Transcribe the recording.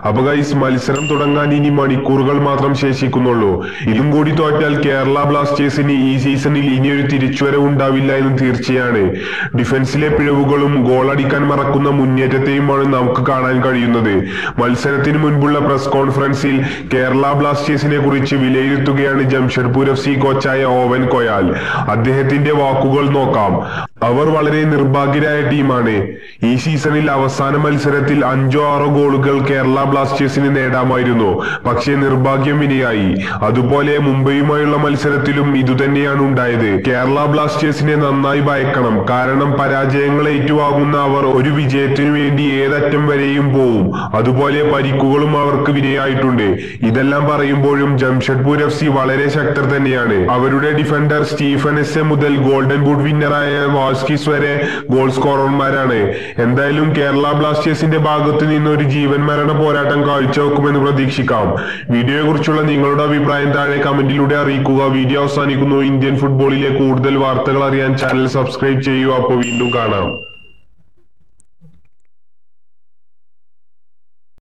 അപ്പൊ ഗൈസ് മത്സരം തുടങ്ങാൻ ഇനി മണിക്കൂറുകൾ മാത്രം ശേഷിക്കുന്നുള്ളൂ ഇതും കൂടി തോറ്റാൽ കേരള ബ്ലാസ്റ്റേഴ്സിന് ഈ സീസണിൽ ഇനിയൊരു തിരിച്ചുവരവ് ഉണ്ടാവില്ല എന്ന് തീർച്ചയാണ് ഡിഫൻസിലെ പിഴവുകളും ഗോളടിക്കാൻ മറക്കുന്ന മുന്നേറ്റത്തെയുമാണ് നമുക്ക് കാണാൻ കഴിയുന്നത് മത്സരത്തിന് മുൻപുള്ള പ്രസ് കോൺഫറൻസിൽ കേരള ബ്ലാസ്റ്റേഴ്സിനെ കുറിച്ച് വിലയിരുത്തുകയാണ് ജംഷഡ്പൂർ എഫ് സി കോച്ചായ ഓവൻ കൊയാൽ അദ്ദേഹത്തിന്റെ വാക്കുകൾ നോക്കാം അവർ വളരെ നിർഭാഗ്യരായ ടീമാണ് ഈ സീസണിൽ അവസാന മത്സരത്തിൽ അഞ്ചോ ആറോ ഗോളുകൾ കേരള ബ്ലാസ്റ്റേഴ്സിന് നേടാമായിരുന്നു പക്ഷേ നിർഭാഗ്യം വിനയായി അതുപോലെ മുംബൈയുമായുള്ള മത്സരത്തിലും ഇതുതന്നെയാണ് ഉണ്ടായത് കേരള ബ്ലാസ്റ്റേഴ്സിനെ നന്നായി ഭയക്കണം കാരണം പരാജയങ്ങൾ ഏറ്റുവാങ്ങുന്ന അവർ ഒരു വിജയത്തിനു വേണ്ടി ഏതറ്റം വരെയും പോവും അതുപോലെ പരിക്കുകളും അവർക്ക് വിനയായിട്ടുണ്ട് ഇതെല്ലാം പറയുമ്പോഴും ജംഷഡ്പൂർ എഫ് സി വളരെ ശക്തർ തന്നെയാണ് അവരുടെ ഡിഫൻഡർ സ്റ്റീഫൻ എസ് എ മുതൽ ഗോൾഡൻ ബൂട്ട് വിന്നറായ വാസ്കിസ് വരെ ഗോൾ സ്കോറർമാരാണ് എന്തായാലും കേരള ബ്ലാസ്റ്റേഴ്സിന്റെ ഭാഗത്ത് നിന്ന് ഒരു ജീവൻ മരണ പോരാട്ടം കാഴ്ചവെക്കുമെന്ന് പ്രതീക്ഷിക്കാം വീഡിയോയെ കുറിച്ചുള്ള നിങ്ങളുടെ അഭിപ്രായം താഴെ കമന്റിലൂടെ അറിയിക്കുക വീഡിയോ അവസാനിക്കുന്നു ഇന്ത്യൻ ഫുട്ബോളിലെ കൂടുതൽ വാർത്തകൾ അറിയാൻ ചാനൽ സബ്സ്ക്രൈബ് ചെയ്യുക അപ്പോൾ വീണ്ടും കാണാം